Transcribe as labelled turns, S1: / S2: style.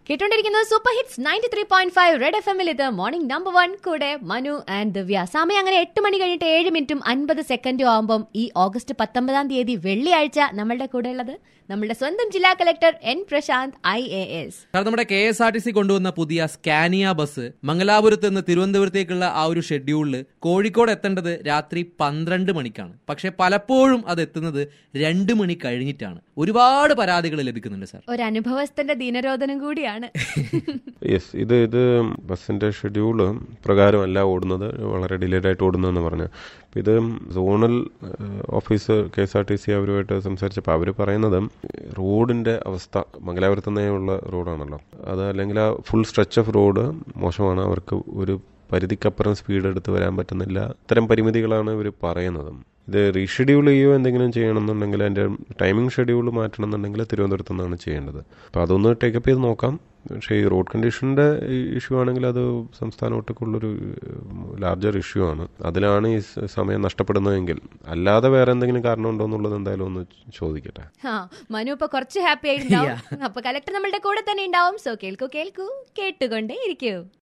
S1: കേട്ടോണ്ടിരിക്കുന്നത് super hits ninety three point five red F എമ്മിൽ ഇത് morning number one കൂടെ Manu and ദിവ്യ സമയം അങ്ങനെ എട്ട് മണി കഴിഞ്ഞിട്ട് ഏഴ് മിനിറ്റും അൻപത് സെക്കൻഡും ആകുമ്പം ഈ ഓഗസ്റ്റ് പത്തൊമ്പതാം തീയതി വെള്ളിയാഴ്ച നമ്മളുടെ കൂടെ ഉള്ളത് നമ്മളുടെ സ്വന്തം ജില്ലാ collector N Prashanth I A S
S2: കാരണം നമ്മുടെ K S R T C കൊണ്ടുവന്ന പുതിയ സ്കാനിയ ബസ് മംഗലാപുരത്ത് നിന്ന് തിരുവനന്തപുരത്തേക്കുള്ള ആ ഒരു ഷെഡ്യൂളിൽ കോഴിക്കോട് എത്തേണ്ടത് രാത്രി പന്ത്രണ്ട് മണിക്കാണ് പക്ഷെ പലപ്പോഴും അത് എത്തുന്നത് രണ്ട് മണി കഴിഞ്ഞിട്ടാണ് ഒരുപാട് പരാതികൾ ലഭിക്കുന്നുണ്ട് സാർ
S1: ഒരു അനുഭവസ്ഥന്റെ ദിനരോധനം കൂടിയാണ്
S3: യെസ് ഇത് ഇത് ബസ്സിന്റെ ഷെഡ്യൂള് പ്രകാരമല്ല ഓടുന്നത് വളരെ ഡിലേഡ് ആയിട്ട് ഓടുന്നതെന്ന് പറഞ്ഞു അപ്പം ഇത് zonal officer K S R T C അവരുമായിട്ട് സംസാരിച്ചപ്പോൾ അവർ പറയുന്നത് റോഡിന്റെ അവസ്ഥ മംഗലാപുരത്ത് നിന്നേ ഉള്ള റോഡാണല്ലോ അത് അല്ലെങ്കിൽ ആ ഫുൾ സ്ട്രെച്ച് ഓഫ് റോഡ് മോശമാണ് അവർക്ക് ഒരു പരിധിക്കപ്പുറം സ്പീഡ് എടുത്ത് വരാൻ പറ്റുന്നില്ല ഇത്തരം പരിമിതികളാണ് ഇവർ പറയുന്നത് ഇത് റീഷെഡ്യൂൾ ചെയ്യുകയോ എന്തെങ്കിലും ചെയ്യണമെന്നുണ്ടെങ്കിൽ അതിൻ്റെ ടൈമിംഗ് ഷെഡ്യൂൾ മാറ്റണം എന്നുണ്ടെങ്കിൽ തിരുവനന്തപുരത്ത് നിന്നാണ് ചെയ്യേണ്ടത് അപ്പോൾ അതൊന്ന് ടേക്കപ്പ് ചെയ്ത് നോക്കാം പക്ഷേ ഈ റോഡ് കണ്ടീഷൻ്റെ ഇഷ്യൂ ആണെങ്കിൽ അത് സംസ്ഥാന ഒട്ടക്കുള്ളൊരു ലാർജർ ഇഷ്യൂ ആണ് അതിലാണ് ഈ സ- സമയം നഷ്ടപ്പെടുന്നതെങ്കിൽ അല്ലാതെ വേറെ എന്തെങ്കിലും കാരണം ഉണ്ടോ എന്നുള്ളത് എന്തായാലും ഒന്ന് ചോദിക്കട്ടെ
S1: ആ മനു ഇപ്പൊ കുറച്ച് ഹാപ്പി ആയിട്ടുണ്ടാവും അപ്പൊ കലക്ടർ നമ്മളുടെ കൂടെ തന്നെ ഉണ്ടാവും സോ കേൾക്കൂ കേൾക്കൂ കേട്ടുകൊണ്ടേ ഇരിക്കൂ